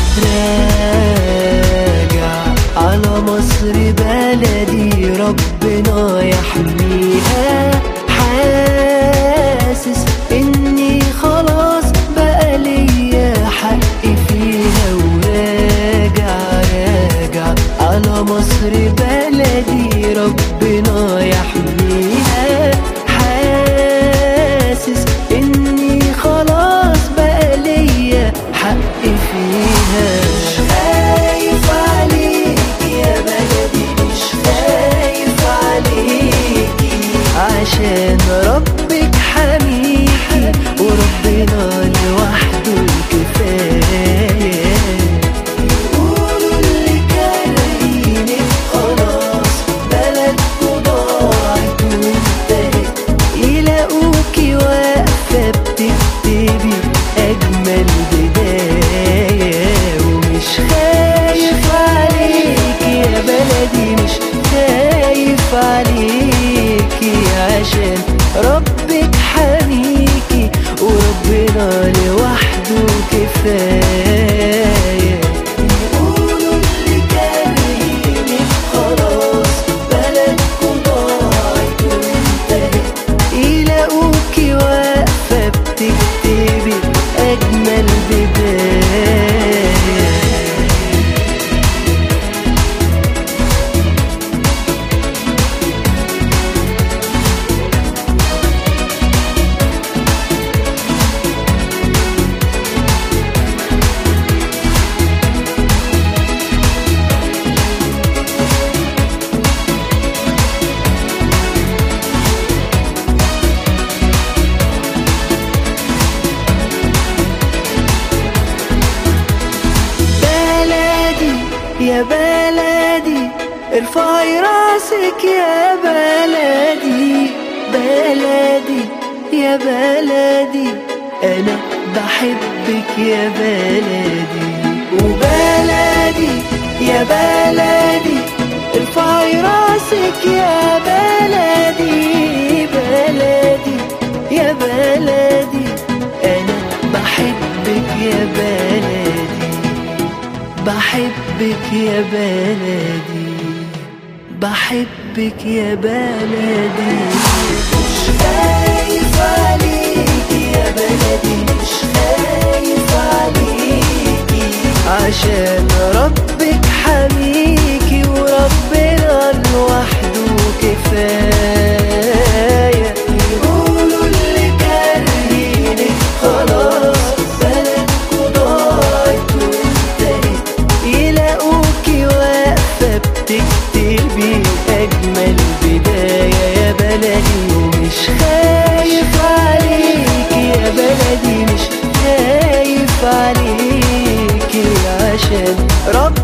راجع على مصر بلدي ربنا يحميها حاسس اني خلاص بقى ليا حق فيها وراجع راجع على مصر بلدي ربنا يحميها حاسس اني خلاص بقى ليا حق فيها مش خايف عليك يا بلدي مش خايف عليكي عشان ربك حميكي وربنا لوحده الكفاية يقولوا اللي كارهينك خلاص بلدكوا ضاعت وانتهت يلاقوكي واقفة بتكتبي أجمل بداية ومش خايف عليك يا بلدي مش خايف عليكي عشان ربك حميكي وربنا لوحده كفاية يقولوا اللي كارهينك خلاص بلدكوا ضاعت وانتهت يلاقوكي واقفة بتكتبي أجمل بداية بلدي يا بلدي ارفعي راسك يا بلدي بلدي يا بلدي انا بحبك يا بلدي وبلدي يا بلدي ارفعي راسك يا بلدي بلدي يا بلدي انا بحبك يا بلدي بحبك يا بلدي بحبك يا بلدي مش خايف عليكي يا بلدي مش خايف عليكي عشان ربك حميكي وربنا لوحده كفاية يقولوا اللي كارهينك خلاص بلدكوا ضاعت وانتهت يلاقوكي واقفة بتكتبي أجمل بداية يا بلدي ومش خايف عليكي يا بلدي مش خايف عليكي عشان رب